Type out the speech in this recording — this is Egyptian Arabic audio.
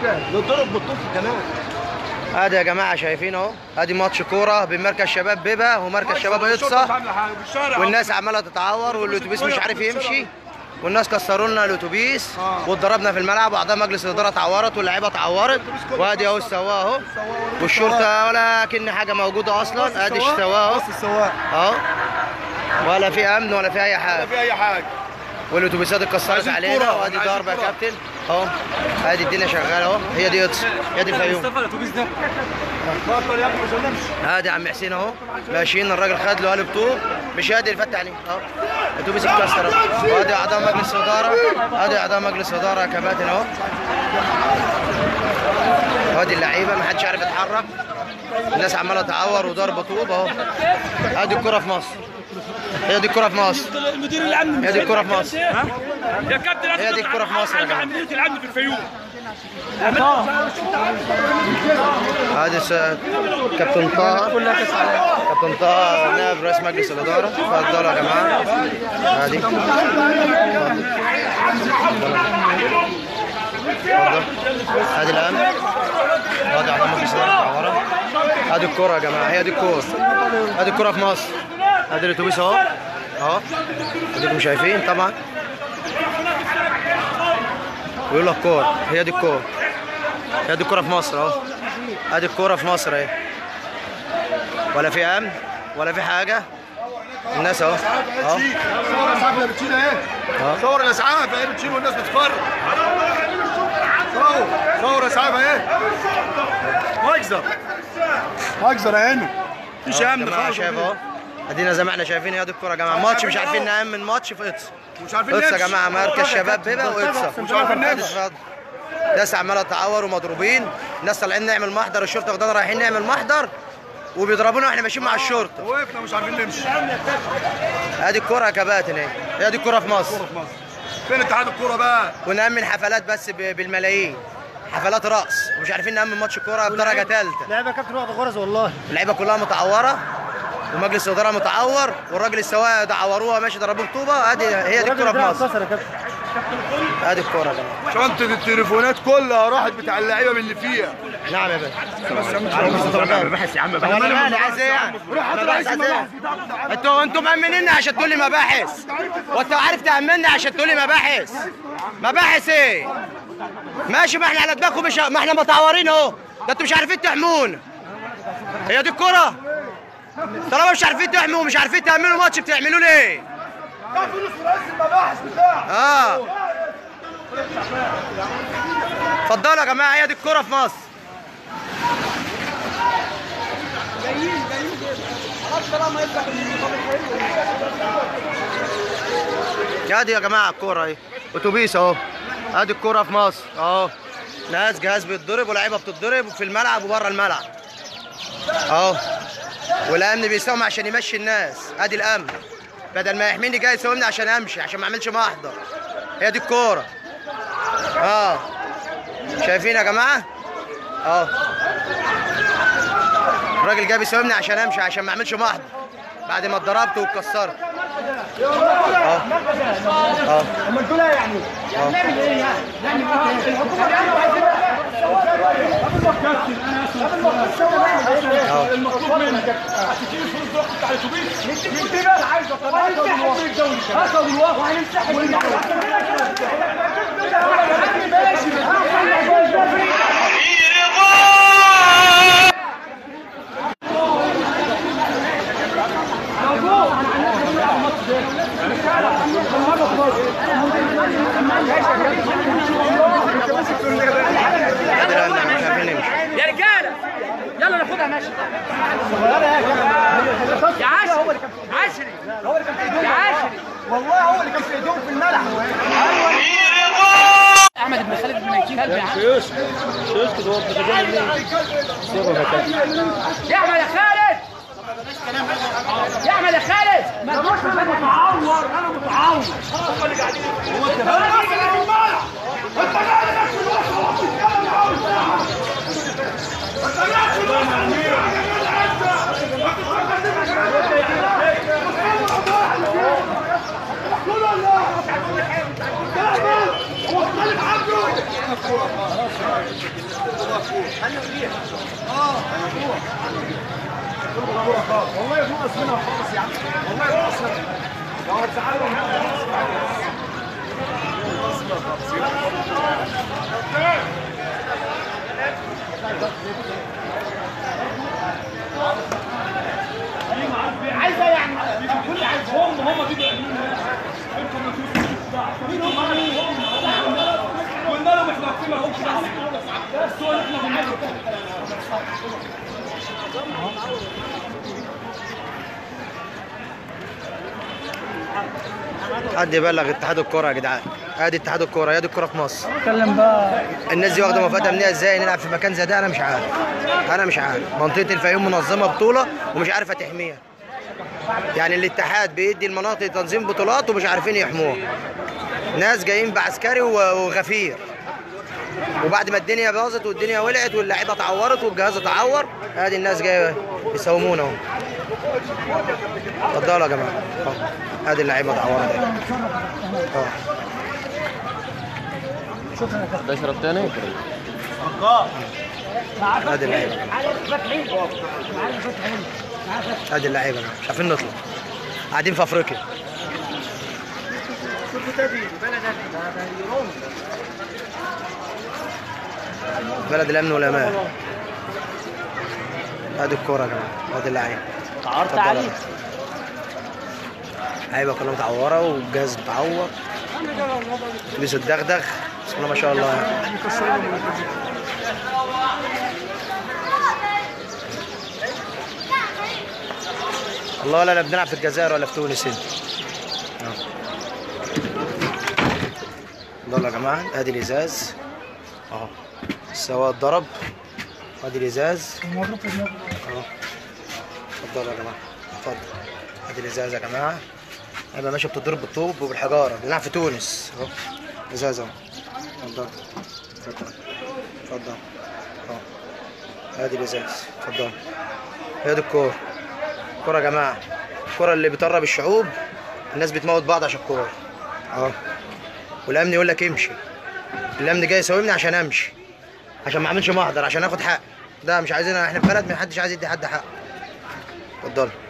نضرب بالطوف كمان ادي يا جماعه شايفين اهو ادي ماتش كوره بين مركز شباب بيبا ومركز شباب اقصى والناس عماله تتعور والاتوبيس مش عارف يمشي والناس كسروا لنا الاتوبيس واتضربنا في الملعب واعضاء مجلس الاداره اتعورت واللعيبه اتعورت وادي اهو السواق اهو والشرطه ولا كأن حاجه موجوده اصلا ادي السواق اهو بص السواق اهو ولا في امن ولا في اي حاجه لا في اي حاجه والاتوبيسات اتكسرت عايزين علينا كورة، وادي عايزين ضرب يا كورة. كابتن اهو ادي الدنيا شغاله اهو هي دي قدس هي دي الفيوم الاتوبيس ده بطل يا ابني ما سلمش ادي عم حسين اهو ماشيين الراجل خد له قالب طوب مش قادر يفتح عليه اهو الاتوبيس اتكسر اهو وادي اعضاء مجلس اداره ادي اعضاء مجلس اداره يا كباتن اهو وادي اللعيبه ما حدش عارف يتحرك الناس عماله تعور وضرب طوب اهو ادي الكره في مصر هي دي الكره في مصر المدير الامن هي دي الكره في مصر يا كابتن هي دي الكرة في مصر يا عند جماعة. عمليه الامن في الفيوم هذا س- كابتن طه كابتن طه نائب رئيس مجلس الاداره اتفضلوا يا جماعه هذه اتفضل هذه الامن هذه اعضاء مجلس الاداره ورا هذه الكره يا جماعه هي دي الكره هذه الكره في مصر هذا الاتوبيس اهو اهو اديكم شايفين طبعا ويقول لك كور هي دي الكور هي دي الكرة في مصر اهو ادي الكرة في مصر اهي ولا في امن ولا في حاجة الناس اهو اهو صور الاسعاف اللي بتشيل اهي اه. صور الاسعاف اهي بتشيل والناس بتتفرج صور صور اسعاف اهي هجزر هجزر يا عيني مفيش اهو يا امن جماعة خالص شايف اهو ادينا زي ما احنا شايفين هي دي الكرة يا جماعة ماتش مش عارفين نأمن ماتش في قدس مش عارفين قدس يا نمشي. جماعة مركز شباب بيبا وقدس مش عارفين نمشي ناس عمالة تعور ومضروبين ناس طالعين نعمل محضر الشرطة واخدانا رايحين نعمل محضر وبيضربونا واحنا ماشيين مع الشرطة وقفنا مش عارفين نمشي ادي الكرة يا كباتن اهي هي دي الكرة في مصر في مصر فين اتحاد الكوره بقى ونأمن حفلات بس ب- بالملايين حفلات رقص ومش عارفين نأمن ماتش كورة بدرجة ثالثة لعبه كابتن واخده غرز والله اللعيبة كلها متعورة ومجلس الإدارة متعور والراجل السواق ده عوروها ماشي ضربوه بطوبة ادي هي دي الكرة في مصر اتكسر يا كابتن ادي الكرة يا جماعة شنطه التليفونات كلها راحت بتاع اللعيبه من اللي فيها نعم يا باشا بحث يا عم طب انا مالي عايز ايه يعني؟ مباحث عايز ايه؟ انتوا انتوا مأمنيني عشان تقول لي مباحث وانت عارف تأمني عشان تقول لي مباحث مباحث ايه؟ ماشي ما احنا على دماغكم مش ما احنا متعورين اهو ده انتوا مش عارفين تحمونا هي دي الكرة طالما مش عارفين تحموا ومش عارفين تأمنوا ماتش بتعملوا ليه؟ اه اتفضلوا يا جماعه هي دي الكرة في مصر ادي يا جماعه الكوره اهي اتوبيس اهو ادي الكوره في مصر اهو ناس جهاز بيتضرب ولاعيبه بتتضرب في الملعب وبره الملعب اهو والامن بيساوم عشان يمشي الناس ادي الامن بدل ما يحميني جاي يساومني عشان امشي عشان ما اعملش محضر هي دي الكوره اه شايفين يا جماعه اه الراجل جاي بيساومني عشان امشي عشان ما اعملش محضر بعد ما اتضربت واتكسرت اه اه اما انتوا لا يعني اه نعمل ايه يعني؟ نعمل ايه؟ الحكومه بتعمل عايزين اه المطلوب منك عشان تجيب الفلوس دول بتاع الاتوبيس من دي بقى عايزه طب هنمسحهم من الدوري هاخد الواقع وهنمسحهم من ادي الامن مش عارفين نمشي يا رجاله يلا ناخدها ماشي يا عشري عشري يا عشري والله هو اللي كان في ايديهم في الملعب احمد بن خالد بن ميتين قلبي يا عم يا احمد يا خالد يا احمد يا خالد ما تقولش انا متعور انا متعور هم اللي قاعدين هو والله ناقص منها خالص يا عم والله ناقص منها لو هتزعلهم عايزه يعني كل عايز هم هم بيجوا يعملوا انتوا ما تشوفوا مين هم قلنا لهم احنا واقفين ما لهمش ده السؤال احنا بنعمله حد يبلغ اتحاد الكوره يا جدعان ادي اتحاد الكوره يا دي الكوره في مصر اتكلم بقى الناس دي واخده موافقه امنيه ازاي نلعب في مكان زي ده انا مش عارف انا مش عارف منطقه الفيوم منظمه بطوله ومش عارفه تحميها يعني الاتحاد بيدي المناطق تنظيم بطولات ومش عارفين يحموها ناس جايين بعسكري و- وغفير وبعد ما الدنيا باظت والدنيا ولعت واللاعيبه اتعورت والجهاز اتعور ادي الناس جايه يساومونا اهو اتفضلوا يا جماعه اهو ادي اللعيبه اتعورت اهو ادي اللعيبه ادي اللعيبه مش عارفين نطلع قاعدين في افريقيا بلد الامن والامان ادي الكوره يا جماعه ادي اللعيبه تعرت عليه لعيبه كلها متعوره والجهاز متعور لبسوا الدغدغ بسم الله ما شاء الله يعني. الله ولا لا بنلعب في الجزائر ولا في تونس هنا آه. يلا يا جماعه ادي الازاز اهو السواق اتضرب ادي الازاز اهو اتفضلوا يا جماعه اتفضل ادي الازاز يا جماعه هيبقى ماشي بتضرب بالطوب وبالحجاره بنلعب في تونس اهو ازاز اهو اتفضل اتفضل اتفضل اهو ادي الازاز اتفضل هي دي الكوره الكوره يا جماعه الكوره اللي بتقرب الشعوب الناس بتموت بعض عشان الكوره اهو والامن يقول لك امشي الامن جاي يساومني عشان امشي عشان ما اعملش محضر عشان اخد حق ده مش عايزين احنا في بلد ما حدش عايز يدي حد حق اتفضل